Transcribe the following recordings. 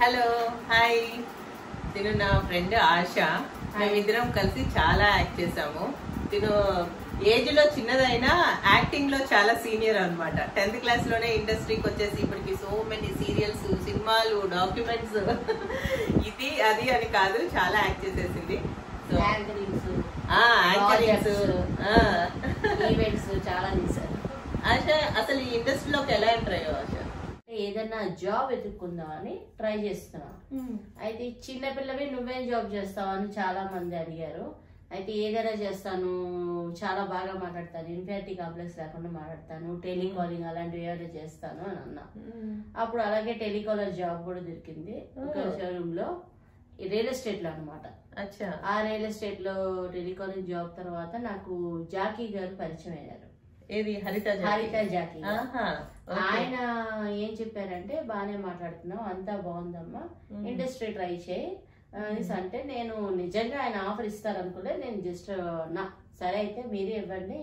Hello hi తిను నా friend ఆశ మేమిద్దరం కలిసి చాలా యాక్ట్ చేసాము తిను ఏజ్ లో చిన్నదైనా యాక్టింగ్ లో చాలా సీనియర్ అన్నమాట టెన్త్ క్లాస్ లోనే ఇండస్ట్రీకి వచ్చేసి ఇప్పటికి సో మెనీ సీరియల్స్ సినిమాలు డాక్యుమెంట్స్ ఇది అది అని కాదు చాలా యాక్ట్ చేసేసింది సో యాంకరింగ్స్ యాంకరింగ్స్ ఈవెంట్స్ చాలా చేశారు ఆశ అసలు ఈ ఇండస్ట్రీలోకి ఎలా ఎంటర్ అయ్యావు ఆశ ఏదైనా జాబ్ వెతుక్కుందామని ట్రై చేస్తున్నా అయితే ఈ చిన్న పిల్లవి నువ్వేం జాబ్ చేస్తావు అని చాలా మంది అడిగారు అయితే ఏదైనా చేస్తాను చాలా బాగా మాట్లాడతాను ఇన్ఫినిటీ కాంప్లెక్స్ లేకుండా మాట్లాడతాను టెలికాలింగ్ అలాంటివి ఏమైనా చేస్తాను అని అన్నా అప్పుడు అలాగే టెలికాలర్ జాబ్ కూడా దొరికింది ఒక Oh. షోరూమ్ లో రియల్ ఎస్టేట్ లో అనమాట అచ్చా ఆ రియల్ ఎస్టేట్ లో టెలికాలింగ్ జాబ్ తర్వాత నాకు జాకీ గారు పరిచయం అయ్యారు ఏది హరిత జాతి? హరిత జాకీ గారు. ఆహా, ఓకే. ఆయన ఏం చెప్పారంటే బాగానే మాట్లాడుతున్నావు అంతా బాగుందమ్మా మ్మ్. ఇండస్ట్రీ ట్రై చేయి అనేసి అంటే నేను నిజంగా ఆయన ఆఫర్ ఇస్తారు అనుకోలే నేను జస్ట్ నా సరే అయితే మీరే ఇవ్వండి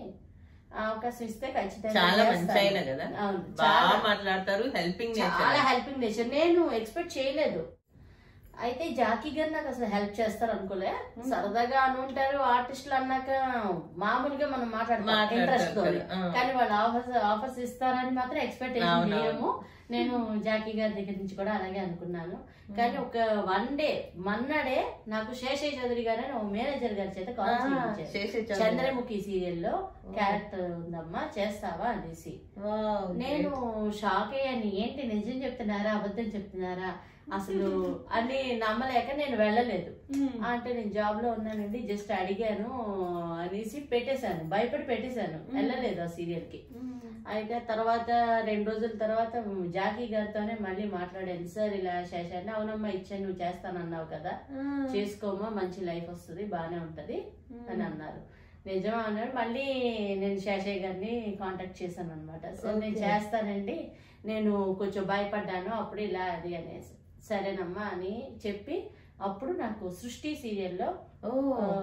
ఆ అవకాశం ఇస్తే ఖచ్చితంగా చాలా మంచి చేస్తాను. ఆయన కదా అవును, బాగా చాలా మాట్లాడతారు హెల్పింగ్ చాలా హెల్పింగ్ నేచర్ నేను ఎక్స్పెక్ట్ చేయలేదు అయితే జాకీ గారు నాకు అసలు హెల్ప్ చేస్తారు అనుకోలే సరదాగా అని ఉంటారు ఆర్టిస్టులు అన్నాక మామూలుగా మనం మాట్లాడతాం మాట్లాడతారు ఇంట్రెస్ట్ తో కదా, ఆ. కానీ వాళ్ళు ఆఫర్స్ ఆఫర్స్ ఇస్తారని మాత్రం ఎక్స్పెక్టేషన్ అవునవును. చేయము నేను జాకీ గారి దగ్గర నుంచి కూడా అలాగే అనుకున్నాను కానీ ఒక వన్ డే మన్నాడే నాకు శేషయ్య చౌదరి గారు అని ఒక మేనేజర్ గారి చేత కాల్ చేయించారు శేష చౌదరి. చంద్రముఖి సీరియల్లో క్యారెక్టర్ ఉందమ్మా చేస్తావా అనేసి వావ్, నేను షాక్ అయ్యాను ఏంటి నిజం చెప్తున్నారా అబద్ధం చెప్తున్నారా అసలు అని నమ్మలేక నేను వెళ్ళలేదు మ్మ్. అంటే నేను జాబ్ లో ఉన్నానండి జస్ట్ అడిగాను అనేసి పెట్టేశాను భయపడి పెట్టేశాను వెళ్ళలేదు ఆ సీరియల్ కి అయితే తర్వాత రెండు రోజుల తర్వాత జాకీ గారితోనే మళ్ళీ మాట్లాడాను సార్ ఇలా శేషాన్ని అవునమ్మా ఇచ్చాను నువ్వు చేస్తానన్నావు కదా చేసుకోమా మంచి లైఫ్ వస్తుంది బాగానే ఉంటది అని అన్నారు నిజమా అన్నాడు మళ్ళీ నేను శేషయ్య గారిని కాంటాక్ట్ చేశాను అనమాట సార్ నేను Okay. చేస్తానండి నేను కొంచెం భయపడ్డాను అప్పుడు ఇలా అది అనేసి సరేనమ్మా అని చెప్పి అప్పుడు నాకు సృష్టి సీరియల్లో ఓ,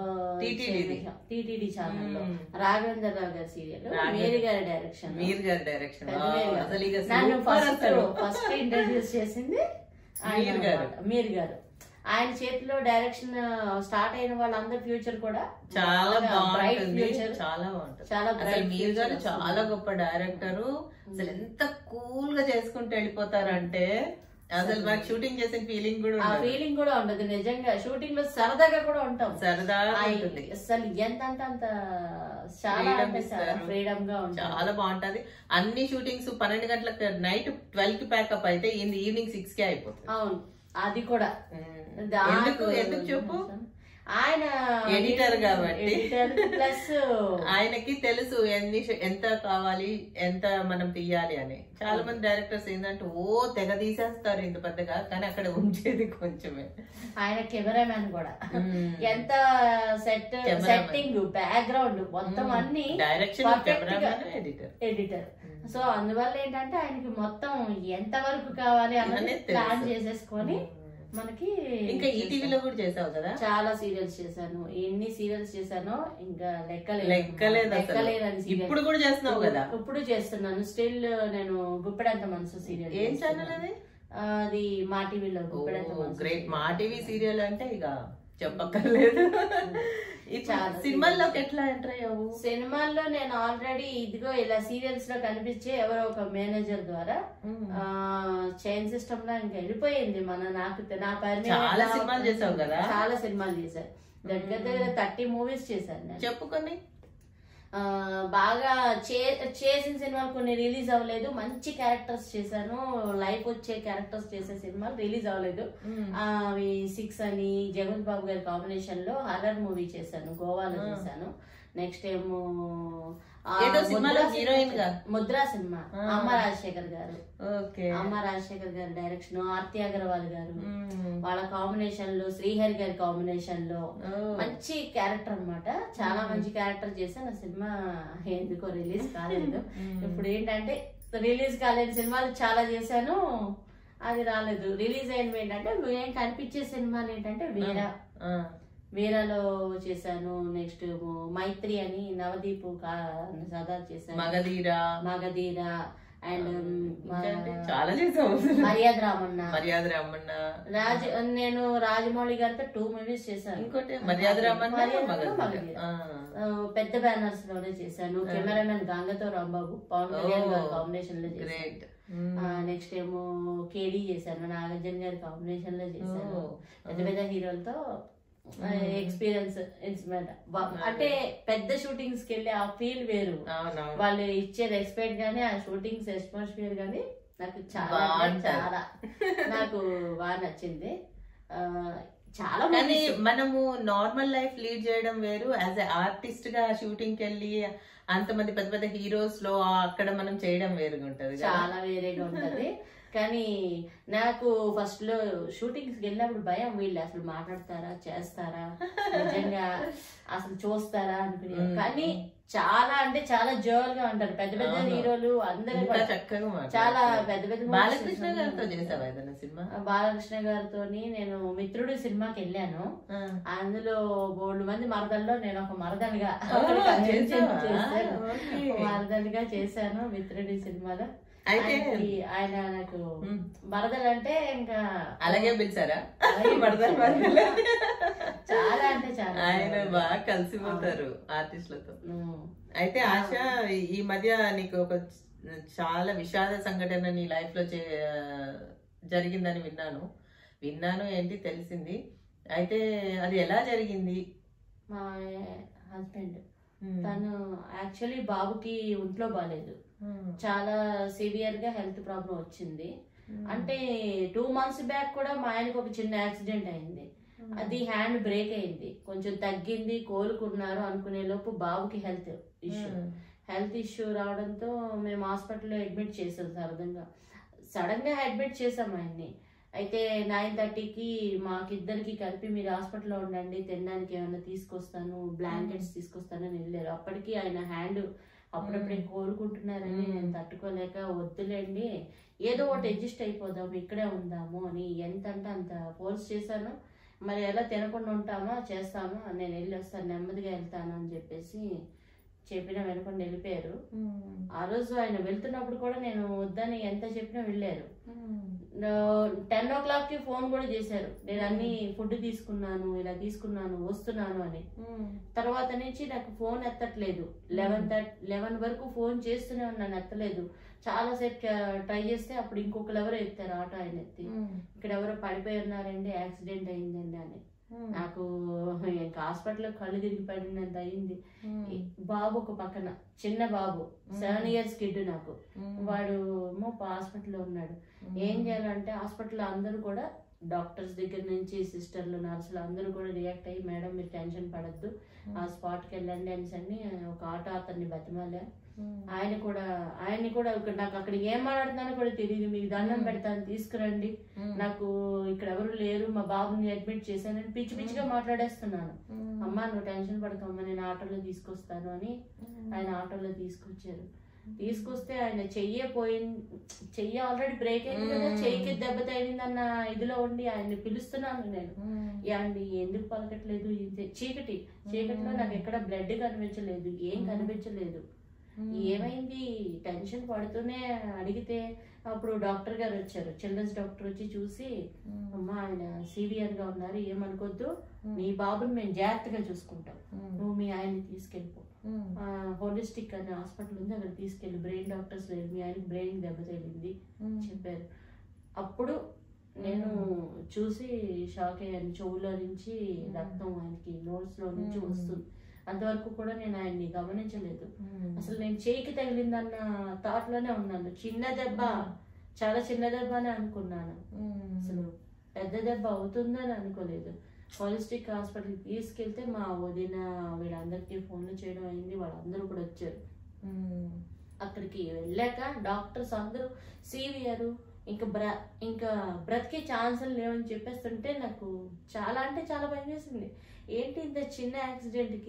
TTD ది. టీటీడీ ఛానల్లో మ్మ్. రాఘవేంద్ర రావు గారి సీరియల్ రాఘవేంద్ర- మేరీ గారి డైరెక్షన్ మీర్ గారి డైరెక్షన్ పెద్ద వావ్, మేరీ గారు. అసలు ఇక నన్ను సూపర్ ఫస్ట్ అసలు. ఫస్ట్ ఇంట్రడ్యూస్ చేసింది ఆయన మీర్ గారు. అన్నమాట. మీర్ గారు ఆయన చేతిలో డైరెక్షన్ స్టార్ట్ అయిన వాళ్ళందరి ఫ్యూచర్ కూడా చాలా బ్రైట్ బాగుంటుంది ఫ్యూచర్ చాలా బాగుంటుంది చాలా అసలు bright మీర్ గారు future చాలా వస్తుంది. గొప్ప డైరెక్టర్ అసలు ఎంత కూల్ గా చేసుకుంటూ వెళ్ళిపోతారంటే అసలు మాకు షూటింగ్ చేసే ఫీలింగ్ కూడా ఆ ఉండదు ఫీలింగ్ కూడా ఉండదు నిజంగా షూటింగ్ లో సరదాగా కూడా ఉంటాం సరదాగా ఆ- ఉంటుంది అసలు ఎంత అంటే అంత చాలా Freedom అంటే చాలా ఇస్తారు. ఫ్రీడమ్ గా ఉంటాం చాలా బాగుంటది అన్ని షూటింగ్స్ పన్నెండు గంటలకు నైట్ ట్వెల్వ్ కి ప్యాకప్ అయితే ఈవినింగ్ సిక్స్ కి అయిపోతుంది అవును అది కూడా దాంట్లో ఎందుకు ఎందుకు చెప్పు ఆయన Editor కాబట్టి. ఎడిటర్ ప్లస్ ఆయనకి తెలుసు ఎన్ని ష- ఎంత కావాలి ఎంత మనం తీయాలి అని చాలా మంది డైరెక్టర్స్ ఏంటంటే ఓ తెగ తీసేస్తారు ఇంత పెద్దగా కానీ అక్కడ ఉంచేది కొంచెమే ఆయన కెమెరామ్యాన్ కూడా మ్మ్. ఎంత సెట్ Cameraman. సెట్టింగ్ బ్యాక్గ్రౌండ్ మొత్తం అన్ని డైరెక్షన్ perfect గా కెమెరామెన్ ఎడిటర్ ఎడిటర్ సో అందువల్ల ఏంటంటే ఆయనకి మొత్తం ఎంత వరకు కావాలి అన్నది అనేది తెలుసు. ప్లాన్ చేసేసుకొని మనకి ఇంకా ఈ టీవీలో కూడా చేసావు కదా చాలా సీరియల్స్ చేశాను ఎన్ని సీరియల్స్ చేశానో ఇంకా లెక్కలేదు లెక్కలేదు అసలు. లెక్కలేదని serial. ఇప్పుడు కూడా చేస్తున్నావు కదా ఇప్పుడు చేస్తున్నాను స్టిల్ నేను గుప్పెడంత మనసు సీరియల్ ఏం ఛానల్ అది అది మా టీవీలో Guppedantha Manasu great serial. Maa TV serial అంటే ఇక చెప్పక్కర్లేదు ఇప్పుడు చాలా సినిమాల్లోకి ఎట్లా ఎంటర్ అయ్యావు సినిమాల్లో నేను ఆల్రెడీ ఇదిగో ఇలా సీరియల్స్ లో కనిపించే ఎవరో ఒక మేనేజర్ ద్వారా ఆ చైన్ సిస్టమ్ లో ఇంకా వెళ్ళిపోయింది మన నాకు తె- నా పని మీద చాలా ఎలా- సినిమాలు చేసావు కదా? చాలా సినిమాలు చేశాను దగ్గర దగ్గర థర్టీ మూవీస్ చేశాను నేను చెప్పుకొని ఆ, బాగా చే చేసిన సినిమాలు కొన్ని రిలీజ్ అవ్వలేదు మంచి క్యారెక్టర్స్ చేశాను లైఫ్ వచ్చే క్యారెక్టర్స్ చేసే సినిమాలు రిలీజ్ అవ్వలేదు ఆ, అవి సిక్స్ అని జగన్ బాబు గారి కాంబినేషన్ లో హర్రర్ మూవీ చేశాను గోవాలో చేశాను నెక్స్ట్ ఏమో ఆ, ఏదో సినిమాలో ముద్రా హీరోయిన్ గా ముద్రా సినిమా ఆ. అమ్మ రాజశేఖర్ గారు ఓకే అమ్మ రాజశేఖర్ గారి డైరెక్షన్ ఆర్తి అగర్వాల్ గారు వాళ్ళ కాంబినేషన్ లో శ్రీహరి గారి కాంబినేషన్ లో మంచి క్యారెక్టర్ అన్నమాట చాలా మంచి క్యారెక్టర్ చేశాను ఆ సినిమా ఎందుకో రిలీజ్ కాలేదు ఇప్పుడు ఏంటంటే రిలీజ్ కాలేని సినిమాలు చాలా చేశాను అది రాలేదు రిలీజ్ అయినవి ఏంటంటే ఏం కనిపించే సినిమాలు ఏంటంటే వీరా వీరాలో చేశాను నెక్స్ట్ మైత్రి అని నవదీప్ కా- సదా చేశాను మగధీర మగధీర అండ్ ఇంకా అంటే చాలా చేసాము మర్యాద రామన్న మర్యాద రామన్న రాజ్ నేను రాజమౌళి గారితో టూ మూవీస్ చేశాను ఇంకోటి మర్యాద రామన్న మర్యాద మగధీర. మగధీర. ఆ. ఆ, పెద్ద బ్యానర్స్ లోనే చేశాను కెమెరామెన్ గంగతో రాంబాబు పవన్ కళ్యాణ్ గారి Oh, కాంబినేషన్ లో చేశాను గ్రేట్ నెక్స్ట్ ఏమో కేడీ చేశాను నాగార్జున గారి కాంబినేషన్ లో చేశాను Oh. పెద్ద పెద్ద హీరోలతో ఎక్స్పీరియన్స్ అంటే పెద్ద షూటింగ్స్ కి వెళ్ళి ఆ ఫీల్ వేరు అవునవును వాళ్ళు ఇచ్చే రెస్పెక్ట్ గానీ ఆ షూటింగ్స్ అట్మాస్ఫియర్ గానీ నాకు చాలా అంటే బాగుంటది. చాలా నాకు బాగా నచ్చింది ఆ, చాలా కానీ movies- మనము నార్మల్ లైఫ్ లీడ్ చేయడం వేరు యాజ్ ఎ ఆర్టిస్ట్ గా షూటింగ్ కి వెళ్ళి అంతమంది పెద్ద పెద్ద హీరోస్ లో అక్కడ మనం చేయడం వేరుగా ఉంటది కదా. చాలా వేరేగా ఉంటది కానీ నాకు ఫస్ట్ లో షూటింగ్స్ వెళ్ళినప్పుడు భయం వీళ్ళు అసలు మాట్లాడతారా చేస్తారా నిజంగా అసలు చూస్తారా అనుకునే మ్మ్. కానీ చాలా అంటే చాలా జోల్ గా ఉంటారు పెద్ద పెద్ద అవును. హీరోలు అందరూ ఇంకా కూడా చక్కగా చాలా మాట్లాడతారు. పెద్ద పెద్ద movies బాలకృష్ణ చేశాను. గారితో చేసావా ఏదైనా సినిమా బాలకృష్ణ గారితో నేను మిత్రుడు సినిమాకి వెళ్ళాను ఆ. అందులో బోల్డ్ మంది మరదల్లో నేను ఒక మరదనిగా ఓ, చేసావా? చేశాను ఓకే. మరదనిగా చేశాను మిత్రుడి సినిమాలో అయితే ఆయనకి- ఆయన నాకు మ్మ్. మరదలు అంటే ఇంకా అలాగే పిలిచారా అలాగే మరదలు పిలిచారు. మరదలు. చాలా అంటే చాలా ఆయన బాగా కలిసిపోతారు ఆర్టిస్టులతో మ్మ్. అయితే ఆశ ఈ మధ్య నీకు ఒక చాలా విషాద సంఘటన నీ లైఫ్ లో చే- జరిగిందని విన్నాను విన్నాను ఏంటి తెలిసింది అయితే అది ఎలా జరిగింది మా హస్బెండ్ తను యాక్చువల్లీ బాబుకి ఒంట్లో బాగాలేదు చాలా సివియర్ గా హెల్త్ ప్రాబ్లం వచ్చింది అంటే టూ మంత్స్ బ్యాక్ కూడా మా ఆయనకు ఒక చిన్న యాక్సిడెంట్ అయింది అది హ్యాండ్ బ్రేక్ అయింది కొంచెం తగ్గింది కోలుకున్నారు అనుకునే లోపు బాబుకి హెల్త్ ఇష్యూ హెల్త్ ఇష్యూ రావడంతో మేము హాస్పిటల్లో అడ్మిట్ చేసాం సరదంగా సడన్ గా అడ్మిట్ చేసాం ఆయన్ని అయితే నైన్ థర్టీకి మాకిద్దరికి కలిపి మీరు హాస్పిటల్లో ఉండండి తినడానికి ఏమైనా తీసుకొస్తాను బ్లాంకెట్స్ తీసుకొస్తానని వెళ్ళారు అప్పటికి ఆయన హ్యాండ్ అప్పుడప్పుడే కోలుకుంటున్నారని మ్మ్. నేను తట్టుకోలేక వద్దులేండి ఏదో ఒకటి అడ్జస్ట్ అయిపోదాం ఇక్కడే ఉందాము అని ఎంత అంటే అంత ఫోర్స్ చేశాను మరి ఎలా తినకుండా ఉంటామా చేస్తామా నేను వెళ్ళి వస్తాను నెమ్మదిగా వెళ్తాను అని చెప్పేసి చెప్పినా వెనకుండా వెళ్ళిపోయారు ఆ రోజు ఆయన వెళ్తున్నప్పుడు కూడా నేను వద్దని ఎంత చెప్పినా వెళ్ళారు టెన్ ఓ క్లాక్ కి ఫోన్ కూడా చేశారు నేను అన్ని ఫుడ్ తీసుకున్నాను ఇలా తీసుకున్నాను వస్తున్నాను అని తర్వాత నుంచి నాకు ఫోన్ ఎత్తట్లేదు లెవెన్ లెవెన్ వరకు ఫోన్ చేస్తూనే ఉన్నాను ఎత్తలేదు చాలా సేపు ట్రై చేస్తే అప్పుడు ఇంకొకరు ఎవరో ఎత్తారు ఆటో ఆయన ఎత్తి ఇక్కడ ఎవరో పడిపోయి ఉన్నారండి యాక్సిడెంట్ అయిందండి అని నాకు ఇంకా హాస్పిటల్లో కళ్ళు తిరిగి పడినంత అయింది బాబు ఒక పక్కన చిన్న బాబు సెవెన్ ఇయర్స్ కిడ్ నాకు వాడు ఏమో హాస్పిటల్లో ఉన్నాడు ఏం చేయాలంటే హాస్పిటల్లో అందరూ కూడా డాక్టర్స్ దగ్గర నుంచి సిస్టర్లు నర్సులు అందరూ కూడా రియాక్ట్ అయ్యి మేడం మీరు టెన్షన్ పడద్దు ఆ స్పాట్కి వెళ్ళండి అనేసి అని ఒక ఆటో అతన్ని బతిమాలా ఆయన కూడా ఆయన్ని కూడా ఇక్కడ నాకు అక్కడ ఏం మాట్లాడుతున్నానో కూడా తెలియదు మీకు దండం పెడతాను తీసుకురండి నాకు ఇక్కడ ఎవరు లేరు మా బాబుని అడ్మిట్ చేశానని పిచ్చి పిచ్చిగా మాట్లాడేస్తున్నాను అమ్మా నువ్వు టెన్షన్ పడకమ్మా నేను ఆటోలో తీసుకొస్తాను అని ఆయన ఆటోలో తీసుకొచ్చారు తీసుకొస్తే ఆయన చెయ్యే పోయింది చెయ్యి ఆల్రెడీ బ్రేక్ అయింది కదా మ్మ్. చెయ్యికి దెబ్బ తగిలిందన్న ఇదిలో ఉండి ఆయన్ని పిలుస్తున్నాను నేను యాండి ఎందుకు పలకట్లేదు ఇది చీకటి చీకటిలో నాకు ఎక్కడ బ్లడ్ కనిపించలేదు ఏం కనిపించలేదు ఏమైంది టెన్షన్ పడుతూనే అడిగితే అప్పుడు డాక్టర్ గారు వచ్చారు చిల్డ్రన్స్ డాక్టర్ వచ్చి చూసి అమ్మా ఆయన సివియర్ గా ఉన్నారు ఏమనుకోద్దు నీ బాబుని మేము జాగ్రత్తగా చూసుకుంటాం నువ్వు మీ ఆయన్ని తీసుకెళ్ళిపో హోలిస్టిక్ అనే హాస్పిటల్ ఉంది అక్కడ తీసుకెళ్ళి బ్రెయిన్ డాక్టర్స్ లేరు మీ ఆయనకి బ్రెయిన్ దెబ్బ తగిలింది చెప్పారు అప్పుడు నేను చూసి షాక్ అయ్యాను చెవులో నుంచి రక్తం ఆయనకి నోట్స్ లో నుంచి మ్మ్. వస్తుంది అంతవరకు కూడా నేను ఆయన్ని గమనించలేదు అసలు నేను చేయికి తగిలిందన్న థాట్ లోనే ఉన్నాను చిన్న దెబ్బ చాలా చిన్న దెబ్బ అని అనుకున్నాను అసలు పెద్ద దెబ్బ అవుతుందని అనుకోలేదు హోలిస్టిక్ హాస్పిటల్కి తీసుకెళ్తే మా వదిన వీళ్ళందరికీ ఫోన్లు చేయడం అయింది వాళ్ళందరూ కూడా వచ్చారు అక్కడికి వెళ్ళాక డాక్టర్స్ అందరూ సీవియర్ ఇంకా బ్ర ఇంకా బ్రతికే ఛాన్సులు లేవని చెప్పేస్తుంటే నాకు చాలా అంటే చాలా భయం వేసింది ఏంటి ఇంత చిన్న యాక్సిడెంట్కి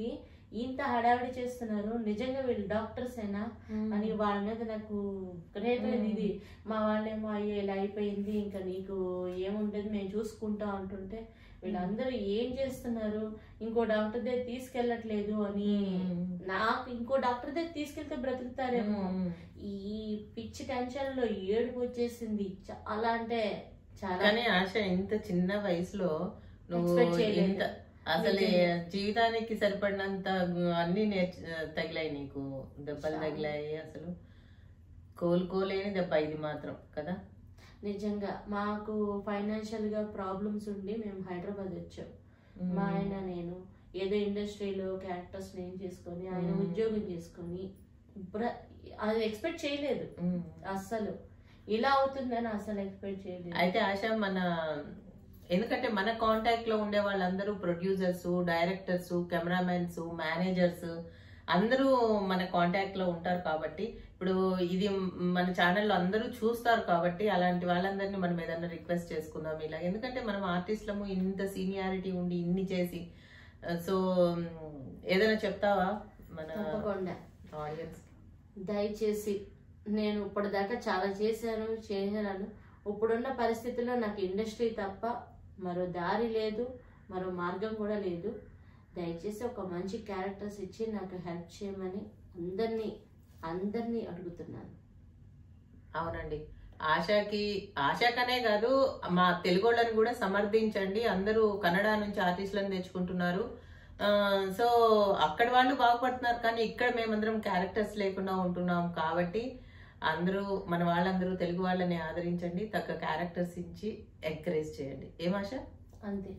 ఇంత హడావిడి చేస్తున్నారు నిజంగా వీళ్ళు డాక్టర్స్ ఏనా అని వాళ్ళ మీద నాకు రేపు ఇది మా వాళ్ళేమో అయ్యో ఇలా అయిపోయింది ఇంకా నీకు ఏముంటది మేము చూసుకుంటాం అంటుంటే వీళ్ళందరూ ఏం చేస్తున్నారు ఇంకో డాక్టర్ దగ్గర తీసుకెళ్ళట్లేదు అని నాకు ఇంకో డాక్టర్ దగ్గర తీసుకెళ్తే బ్రతుకుతారేమో ఈ పిచ్చి టెన్షన్ లో ఏడుపు వచ్చేసింది చాలా అంటే చాలా కానీ ఆశ ఇంత చిన్న వయసులో నువ్వు Expect చేయలేదు. ఇంత అసలు నిజంగా. జీవితానికి సరిపడినంత అన్ని నేర్చు తగిలాయి నీకు దెబ్బలు చాలా. తగిలాయి అసలు కోలుకోలేని దెబ్బ ఇది మాత్రం కదా నిజంగా మాకు ఫైనాన్షియల్ గా ప్రాబ్లమ్స్ ఉండి మేము హైదరాబాద్ వచ్చాం మా ఆయన నేను ఏదో ఇండస్ట్రీలో క్యారెక్టర్స్ నేమ్ చేసుకొని ఆయన మ్మ్. ఉద్యోగం చేసుకొని బ్ర- అది ఎక్స్పెక్ట్ చేయలేదు ఉమ్. అస్సలు ఇలా అవుతుందని అసలు ఎక్స్పెక్ట్ చేయలేదు అయితే ఆశ మన ఎందుకంటే మన కాంటాక్ట్ లో ఉండే వాళ్ళందరూ ప్రొడ్యూసర్స్ డైరెక్టర్స్ కెమెరామెన్స్ మేనేజర్స్ అందరూ మన కాంటాక్ట్ లో ఉంటారు కాబట్టి ఇప్పుడు ఇది మన ఛానల్లో అందరూ చూస్తారు కాబట్టి అలాంటి వాళ్ళందరినీ మనం ఏదైనా రిక్వెస్ట్ చేసుకుందాం ఇలా ఎందుకంటే మనం ఆర్టిస్టులము ఇంత సీనియారిటీ ఉండి ఇన్ని చేసి సో ఏదైనా చెప్తావా మన తప్పకుండా ఆడియన్స్ దయచేసి నేను ఇప్పటిదాకా చాలా చేశాను చేశాను ఇప్పుడున్న పరిస్థితుల్లో నాకు ఇండస్ట్రీ తప్ప మరో దారి లేదు మరో మార్గం కూడా లేదు దయచేసి ఒక మంచి క్యారెక్టర్స్ ఇచ్చి నాకు హెల్ప్ చేయమని అందరినీ అందరినీ అడుగుతున్నాను అవునండి ఆశాకి ఆశాకనే కాదు మా తెలుగోళ్ళని కూడా సమర్థించండి అందరూ కన్నడ నుంచి ఆర్టిస్టులను తెచ్చుకుంటున్నారు ఆ, సో అక్కడ వాళ్ళు బాగుపడుతున్నారు కానీ ఇక్కడ మేమందరం క్యారెక్టర్స్ లేకుండా ఉంటున్నాం కాబట్టి అందరూ మన వాళ్ళందరూ తెలుగు వాళ్ళని ఆదరించండి తగ్గ క్యారెక్టర్స్ ఇచ్చి ఎంకరేజ్ చేయండి ఏం ఆశ అంతే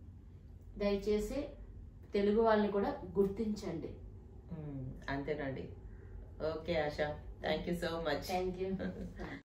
దయచేసి తెలుగు వాళ్ళని కూడా గుర్తించండి ఉమ్, అంతేనండి okay Asha thank you so much thank you